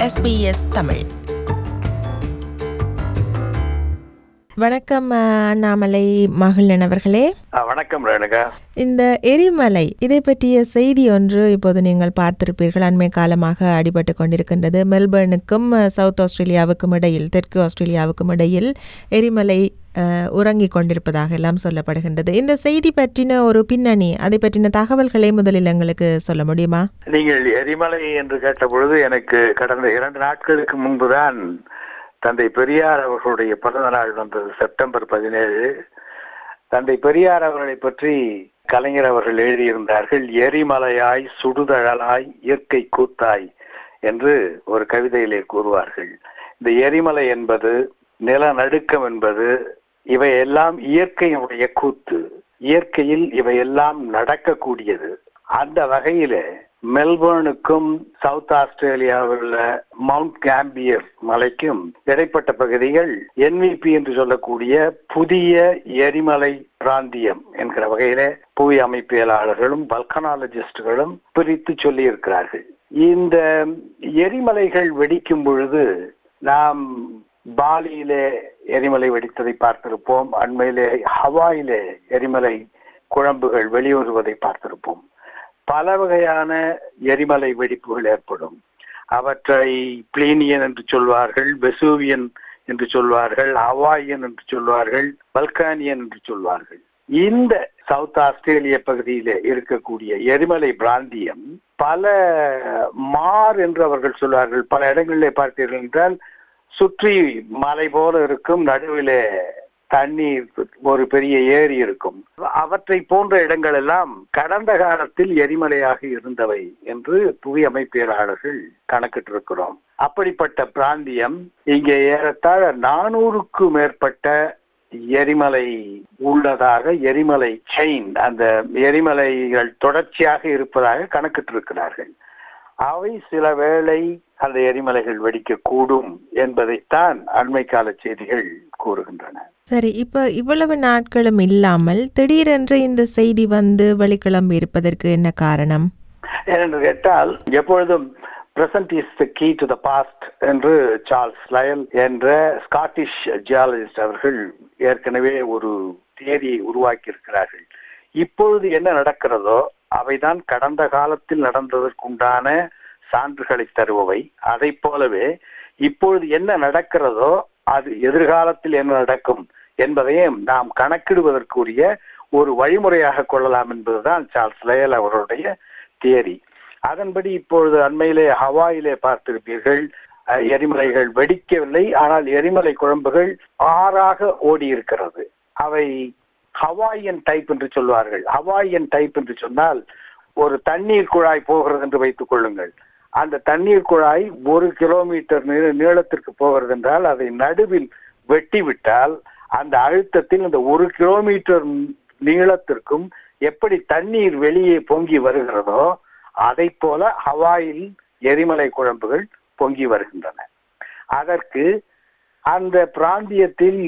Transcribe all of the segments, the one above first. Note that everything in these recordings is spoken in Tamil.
SBS தமிழ் வணக்கம் அஹ், அண்ணாமலை மகிழன் அவர்களே ஆ, வணக்கம் ரேணுகா இந்த எரிமலை இதை பற்றிய செய்தி ஒன்று இப்போது நீங்கள் பார்த்திருப்பீர்கள் அண்மை காலமாக அடிபட்டு கொண்டிருக்கின்றது மெல்பர்னுக்கும் அஹ், சவுத் ஆஸ்திரேலியாவுக்கும் இடையில் தெற்கு ஆஸ்திரேலியாவுக்கும் இடையில் எரிமலை அஹ், உறங்கிக் கொண்டிருப்பதாக எல்லாம் சொல்லப்படுகின்றது இந்த செய்தி பற்றின ஒரு பின்னணி அதை பற்றின தகவல்களை முதலில் எங்களுக்கு சொல்ல முடியுமா நீங்கள் எரிமலை என்று கேட்ட பொழுது எனக்கு கடந்த இரண்டு நாட்களுக்கு முன்புதான் தந்தை பெரியார் அவர்களுடைய பிறந்த நாள் வந்தது செப்டம்பர் பதினேழு தந்தை பெரியார் அவர்களை பற்றி கலைஞர் அவர்கள் எழுதியிருந்தார்கள் எரிமலையாய் சுடுதழலாய் இயற்கை கூத்தாய் என்று ஒரு கவிதையிலே கூறுவார்கள் இந்த எரிமலை என்பது நிலநடுக்கம் என்பது இவையெல்லாம் இயற்கையினுடைய கூத்து இயற்கையில் இவையெல்லாம் நடக்கக்கூடியது அந்த வகையில மெல்பர்னுக்கும் சவுத் ஆஸ்திரேலியாவில் உள்ள மவுண்ட் கேம்பியர் மலைக்கும் இடைப்பட்ட பகுதிகள் என்விபி என்று சொல்லக்கூடிய புதிய எரிமலை பிராந்தியம் என்கிற வகையில புவி அமைப்பியலாளர்களும் வல்கனாலஜிஸ்டுகளும் பிரித்து சொல்லி இருக்கிறார்கள் இந்த எரிமலைகள் வெடிக்கும் பொழுது நாம் பாலியிலே எரிமலை வெடித்ததை பார்த்திருப்போம் அண்மையிலே ஹவாயிலே எரிமலை குழம்புகள் வெளிவருவதை பார்த்திருப்போம் பல வகையான எரிமலை வெடிப்புகள் ஏற்படும் அவற்றை பிளீனியன் என்று சொல்வார்கள் வெசூவியன் என்று சொல்வார்கள் ஹவாயன் என்று சொல்வார்கள் பல்கானியன் என்று சொல்வார்கள் இந்த சவுத் ஆஸ்திரேலிய பகுதியிலே இருக்கக்கூடிய எரிமலை பிராந்தியம் பல மார் என்று அவர்கள் சொல்வார்கள் பல இடங்களிலே பார்த்தீர்கள் என்றால் சுற்றி மலை போல இருக்கும் நடுவிலே தண்ணீர் ஒரு பெரிய ஏரி இருக்கும் அவற்றை போன்ற இடங்கள் எல்லாம் கடந்த காலத்தில் எரிமலையாக இருந்தவை என்று புவி அமைப்பியலாளர்கள் கணக்கிட்டிருக்கிறோம் அப்படிப்பட்ட பிராந்தியம் இங்கே ஏறத்தாழ நானூறுக்கும் மேற்பட்ட எரிமலை உள்ளதாக எரிமலை செயின் அந்த எரிமலைகள் தொடர்ச்சியாக இருப்பதாக கணக்கிட்டிருக்கிறார்கள் அவை சில வேளை அந்த எரிமலைகள் வெடிக்கக்கூடும் என்பதைத்தான் அண்மை கால செய்திகள் கூறுகின்றன சரி இப்போ இவ்வளவு நாட்களும் இல்லாமல் திடீரென்று இந்த செய்தி வந்து வெளிக்கிளம்பி இருப்பதற்கு என்ன காரணம் ஏனென்று கேட்டால் எப்பொழுதும் present is the key to the past என்று சார்ல்ஸ் லயல் என்ற ஸ்காட்டிஷ் ஜியாலஜிஸ்ட் அவர்கள் ஏற்கனவே ஒரு தியரியை உருவாக்கி இருக்கிறார்கள் இப்பொழுது என்ன நடக்கிறதோ அவைதான் கடந்த காலத்தில் நடந்ததற்குண்டான சான்றுகளை தருபவை அதை போலவே இப்பொழுது என்ன நடக்கிறதோ அது எதிர்காலத்தில் என்ன நடக்கும் என்பதையும் நாம் கணக்கிடுவதற்குரிய ஒரு வழிமுறையாக கொள்ளலாம் என்பதுதான் சார்ல்ஸ் லயல் அவருடைய தியரி அதன்படி இப்பொழுது அண்மையிலே ஹவாயிலே பார்த்திருப்பீர்கள் அஹ், எரிமலைகள் வெடிக்கவில்லை ஆனால் எரிமலை குழம்புகள் ஆறாக ஓடி இருக்கிறது அவை ஹவாயன் டைப் என்று சொல்வார்கள் ஹவாயன் டைப் என்று சொன்னால் ஒரு தண்ணீர் குழாய் போகிறது என்று வைத்துக் கொள்ளுங்கள் அந்த தண்ணீர் குழாய் ஒரு கிலோமீட்டர் நீ- நீளத்திற்கு போகிறது என்றால் அதை நடுவில் வெட்டி விட்டால் அந்த அழுத்தத்தில் அந்த ஒரு கிலோமீட்டர் நீளத்திற்கும் எப்படி தண்ணீர் வெளியே பொங்கி வருகிறதோ அதை போல ஹவாயில் எரிமலை குழம்புகள் பொங்கி வருகின்றன அதற்கு அந்த பிராந்தியத்தில்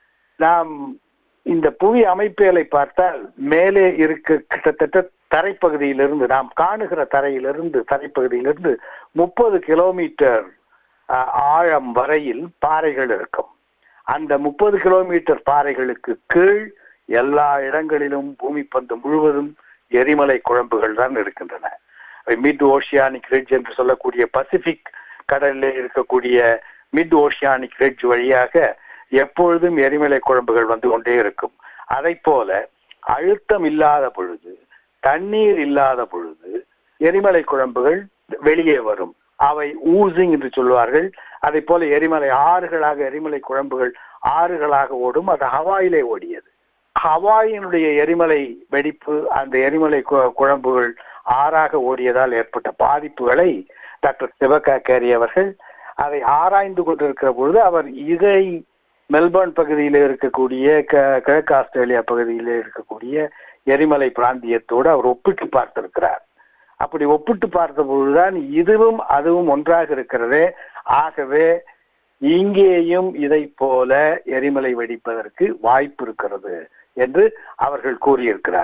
நாம் இந்த புவி அமைப்புகளை பார்த்தால் மேலே இருக்க கிட்டத்தட்ட தரைப்பகுதியிலிருந்து நாம் காணுகிற தரையிலிருந்து தரைப்பகுதியிலிருந்து முப்பது கிலோமீட்டர் அஹ், ஆழம் வரையில் பாறைகள் இருக்கும் அந்த முப்பது கிலோமீட்டர் பாறைகளுக்கு கீழ் எல்லா இடங்களிலும் பூமி பந்து முழுவதும் எரிமலை குழம்புகள் தான் இருக்கின்றன மிட் ஓஷியானிக் ரிட்ஜ் என்று சொல்லக்கூடிய பசிபிக் கடலிலே இருக்கக்கூடிய மிட் ஓஷியானிக் ரிட்ஜ் வழியாக எப்பொழுதும் எரிமலை குழம்புகள் வந்து கொண்டே இருக்கும் அதை போல அழுத்தம் இல்லாத பொழுது தண்ணீர் இல்லாத பொழுது எரிமலை குழம்புகள் வெளியே வரும் அவை ஊசிங் என்று சொல்வார்கள் அதை போல எரிமலை ஆறுகளாக எரிமலை குழம்புகள் ஆறுகளாக ஓடும் அது ஹவாயிலே ஓடியது ஹவாயினுடைய எரிமலை வெடிப்பு அந்த எரிமலை கு- குழம்புகள் ஆறாக ஓடியதால் ஏற்பட்ட பாதிப்புகளை டாக்டர் சிவகா கேரி அவர்கள் அதை ஆராய்ந்து கொண்டிருக்கிற பொழுது அவர் இதை மெல்பர்ன் பகுதியில் இருக்கக்கூடிய க- கிழக்கு ஆஸ்திரேலியா பகுதியில் இருக்கக்கூடிய எரிமலை பிராந்தியத்தோடு அவர் ஒப்பிட்டு பார்த்திருக்கிறார் அப்படி ஒப்பிட்டு பார்த்த பொழுதுதான் இதுவும் அதுவும் ஒன்றாக இருக்கிறதே ஆகவே இங்கேயும் இதை போல எரிமலை வெடிப்பதற்கு வாய்ப்பு இருக்கிறது என்று அவர்கள் கூறியிருக்கிறார்கள்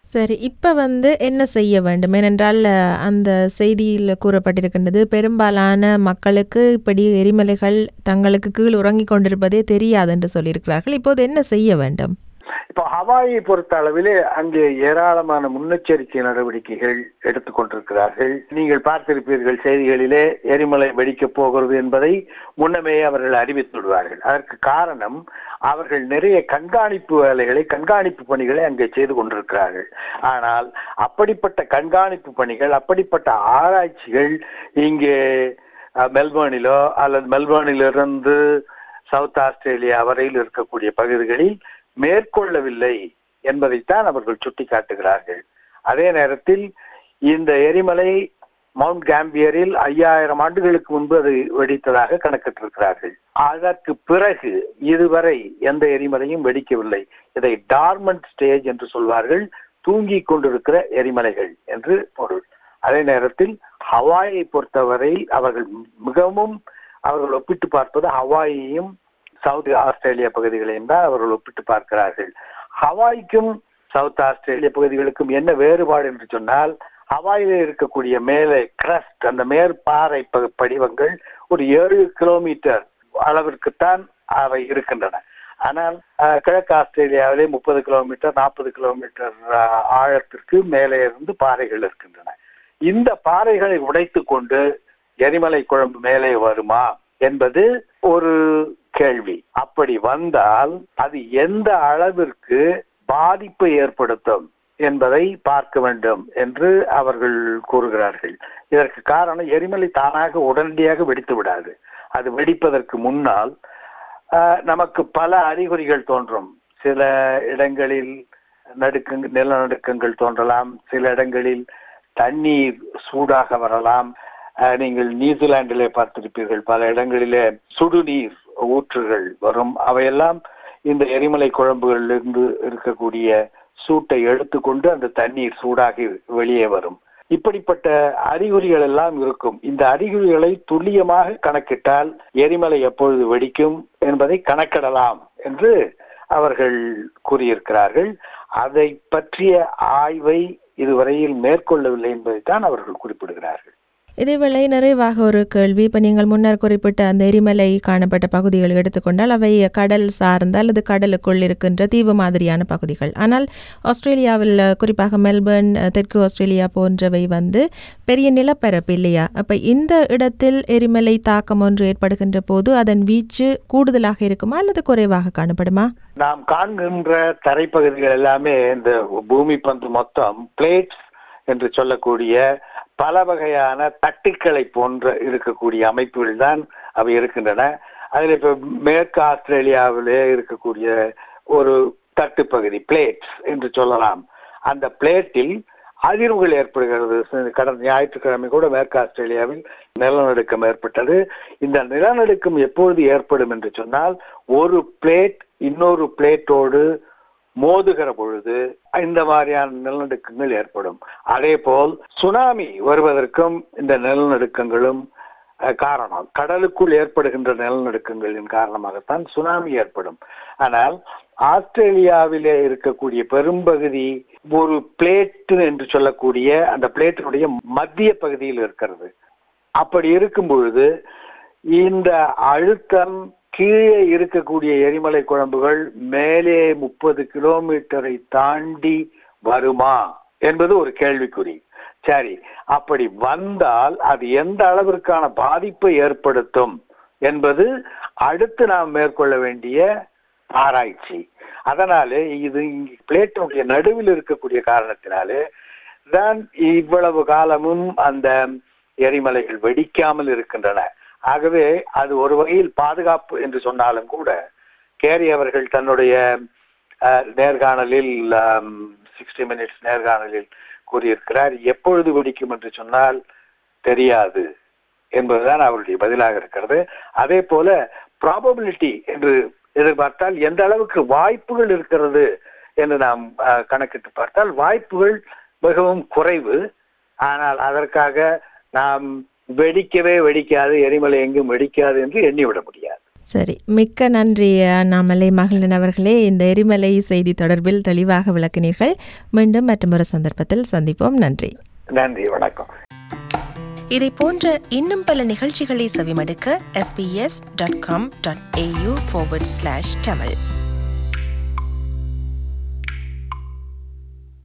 சரி இப்ப வந்து என்ன செய்ய வேண்டும் ஏனென்றால் அஹ், அந்த செய்தியில் கூறப்பட்டிருக்கின்றது பெரும்பாலான மக்களுக்கு இப்படி எரிமலைகள் தங்களுக்கு கீழ் உறங்கிக் கொண்டிருப்பதே தெரியாது என்று சொல்லியிருக்கிறார்கள் இப்போது என்ன செய்ய வேண்டும் இப்போ ஹவாயை பொறுத்த அளவிலே அங்கே ஏராளமான முன்னெச்சரிக்கை நடவடிக்கைகள் எடுத்துக்கொண்டிருக்கிறார்கள் நீங்கள் பார்த்திருப்பீர்கள் செய்திகளிலே எரிமலை வெடிக்கப் போகிறது என்பதை முன்னமே அவர்கள் அறிவித்து விடுவார்கள் அதற்கு காரணம் அவர்கள் நிறைய கண்காணிப்பு வேலைகளை கண்காணிப்பு பணிகளை அங்கே செய்து கொண்டிருக்கிறார்கள் ஆனால் அப்படிப்பட்ட கண்காணிப்பு பணிகள் அப்படிப்பட்ட ஆராய்ச்சிகள் இங்கே அஹ், மெல்பர்னிலோ அல்லது மெல்பர்னிலிருந்து சவுத் ஆஸ்திரேலியா வரையில் இருக்கக்கூடிய பகுதிகளில் மேற்கொள்ளவில்லை என்பதைத்தான் அவர்கள் சுட்டிக்காட்டுகிறார்கள் அதே நேரத்தில் இந்த எரிமலை மவுண்ட் கேம்பியரில் ஐயாயிரம் ஆண்டுகளுக்கு முன்பு அது வெடித்ததாக கணக்கிட்டிருக்கிறார்கள் அதற்கு பிறகு இதுவரை எந்த எரிமலையும் வெடிக்கவில்லை இதை டார்மண்ட் ஸ்டேஜ் என்று சொல்வார்கள் தூங்கி கொண்டிருக்கிற எரிமலைகள் என்று பொருள் அதே நேரத்தில் ஹவாயை பொறுத்தவரை அவர்கள் மிகவும் அவர்கள் ஒப்பிட்டு பார்ப்பது ஹவாயையும் சவுத் ஆஸ்திரேலியா பகுதிகளையும் தான் அவர்கள் ஒப்பிட்டு பார்க்கிறார்கள் ஹவாய்க்கும் சவுத் ஆஸ்திரேலிய பகுதிகளுக்கும் என்ன வேறுபாடு என்று சொன்னால் ஹவாயில இருக்கக்கூடிய மேலே கிரஸ்ட் அந்த மேற்பாறை ப- படிவங்கள் ஒரு ஏழு கிலோமீட்டர் அளவிற்குத்தான் அவை இருக்கின்றன ஆனால் அஹ், கிழக்கு ஆஸ்திரேலியாவிலே முப்பது கிலோமீட்டர் நாற்பது கிலோமீட்டர் அஹ், ஆழத்திற்கு மேலே இருந்து பாறைகள் இருக்கின்றன இந்த பாறைகளை உடைத்து கொண்டு எரிமலை குழம்பு மேலே வருமா என்பது ஒரு கேள்வி அப்படி வந்தால் அது எந்த அளவிற்கு பாதிப்பை ஏற்படுத்தும் என்பதை பார்க்க வேண்டும் என்று அவர்கள் கூறுகிறார்கள் இதற்கு காரணம் எரிமலை தானாக உடனடியாக வெடித்து விடாது அது வெடிப்பதற்கு முன்னால் ஆஹ், நமக்கு பல அறிகுறிகள் தோன்றும் சில இடங்களில் நடுக்கங் நிலநடுக்கங்கள் தோன்றலாம் சில இடங்களில் தண்ணீர் சூடாக வரலாம் ஆஹ், நீங்கள் நியூசிலாண்டிலே பார்த்திருப்பீர்கள் பல இடங்களிலே சுடுநீர் ஊற்றுகள் வரும் அவையெல்லாம் இந்த எரிமலை குழம்புகளிலிருந்து இருக்கக்கூடிய சூட்டை எடுத்துக்கொண்டு அந்த தண்ணீர் சூடாகி வெளியே வரும் இப்படிப்பட்ட அறிகுறிகள் எல்லாம் இருக்கும் இந்த அறிகுறிகளை துல்லியமாக கணக்கிட்டால் எரிமலை எப்பொழுது வெடிக்கும் என்பதை கணக்கிடலாம் என்று அவர்கள் கூறியிருக்கிறார்கள் அதை பற்றிய ஆய்வை இதுவரையில் மேற்கொள்ளவில்லை என்பதைத்தான் அவர்கள் குறிப்பிடுகிறார்கள் இதேவேளை நிறைவாக ஒரு கேள்வி இப்போ நீங்கள் முன்னர் குறிப்பிட்ட அந்த எரிமலை காணப்பட்ட பகுதிகள் எடுத்துக்கொண்டால் அவை கடல் சார்ந்த அல்லது கடலுக்குள் இருக்கின்ற தீவு மாதிரியான பகுதிகள் ஆனால் ஆஸ்திரேலியாவில் குறிப்பாக மெல்பர்ன் தெற்கு ஆஸ்திரேலியா போன்றவை வந்து பெரிய நிலப்பரப்பு இல்லையா அப்போ இந்த இடத்தில் எரிமலை தாக்கம் ஒன்று ஏற்படுகின்ற போது அதன் வீச்சு கூடுதலாக இருக்குமா அல்லது குறைவாக காணப்படுமா நாம் காண்கின்ற தரைப்பகுதிகள் எல்லாமே இந்த பூமி பந்து மொத்தம் பிளேட்ஸ் என்று சொல்லக்கூடிய பல வகையான தட்டுக்களை போன்ற இருக்கக்கூடிய அமைப்புகள் தான் அவை இருக்கின்றன அதில் இப்ப மேற்கு ஆஸ்திரேலியாவிலே இருக்கக்கூடிய ஒரு தட்டுப்பகுதி பிளேட்ஸ் என்று சொல்லலாம் அந்த பிளேட்டில் அதிர்வுகள் ஏற்படுகிறது கடந்த ஞாயிற்றுக்கிழமை கூட மேற்கு ஆஸ்திரேலியாவில் நிலநடுக்கம் ஏற்பட்டது இந்த நிலநடுக்கம் எப்பொழுது ஏற்படும் என்று சொன்னால் ஒரு பிளேட் இன்னொரு பிளேட்டோடு மோதுகிற பொழுது இந்த மாதிரியான நிலநடுக்கங்கள் ஏற்படும் அதே போல் சுனாமி வருவதற்கும் இந்த நிலநடுக்கங்களும் அஹ், காரணம் கடலுக்குள் ஏற்படுகின்ற நிலநடுக்கங்களின் காரணமாகத்தான் சுனாமி ஏற்படும் ஆனால் ஆஸ்திரேலியாவிலே இருக்கக்கூடிய பெரும்பகுதி ஒரு பிளேட் என்று சொல்லக்கூடிய அந்த பிளேட்டினுடைய மத்திய பகுதியில் இருக்கிறது அப்படி இருக்கும் பொழுது இந்த அழுத்தம் கீழே இருக்கக்கூடிய எரிமலை குழம்புகள் மேலே முப்பது கிலோமீட்டரை தாண்டி வருமா என்பது ஒரு கேள்விக்குறி சரி அப்படி வந்தால் அது எந்த அளவிற்கான பாதிப்பை ஏற்படுத்தும் என்பது அடுத்து நாம் மேற்கொள்ள வேண்டிய ஆராய்ச்சி அதனாலே இது இங்க பிளேட்டினுடைய நடுவில் இருக்கக்கூடிய காரணத்தினாலே தான் இவ்வளவு காலமும் அந்த எரிமலைகள் வெடிக்காமல் இருக்கின்றன ஆகவே அது ஒரு வகையில் பாதுகாப்பு என்று சொன்னாலும் கூட கேரி அவர்கள் தன்னுடைய அஹ், நேர்காணலில் சிக்ஸ்டி மினிட்ஸ் நேர்காணலில் கூறியிருக்கிறார் எப்பொழுது வெடிக்கும் என்று சொன்னால் தெரியாது என்பதுதான் அவருடைய பதிலாக இருக்கிறது அதே போல ப்ராபபிலிட்டி என்று எதிர்பார்த்தால் எந்த அளவுக்கு வாய்ப்புகள் இருக்கிறது என்று நாம் அஹ், கணக்கிட்டு பார்த்தால் வாய்ப்புகள் மிகவும் குறைவு ஆனால் அதற்காக நாம் வெடிக்கவே வெடிக்காது எரிமலை எங்கும் வெடிக்காது என்று எண்ணிவிட முடியாது சரி மிக்க நன்றி அண்ணாமலை மகளின் அவர்களே இந்த எரிமலை செய்தி தொடர்பில் தெளிவாக விளக்கினீர்கள் மீண்டும் மற்றொரு சந்தர்ப்பத்தில் சந்திப்போம் நன்றி நன்றி வணக்கம் இதை போன்ற இன்னும் பல நிகழ்ச்சிகளை செவிமடுக்க sbs.com.au forward slash tamil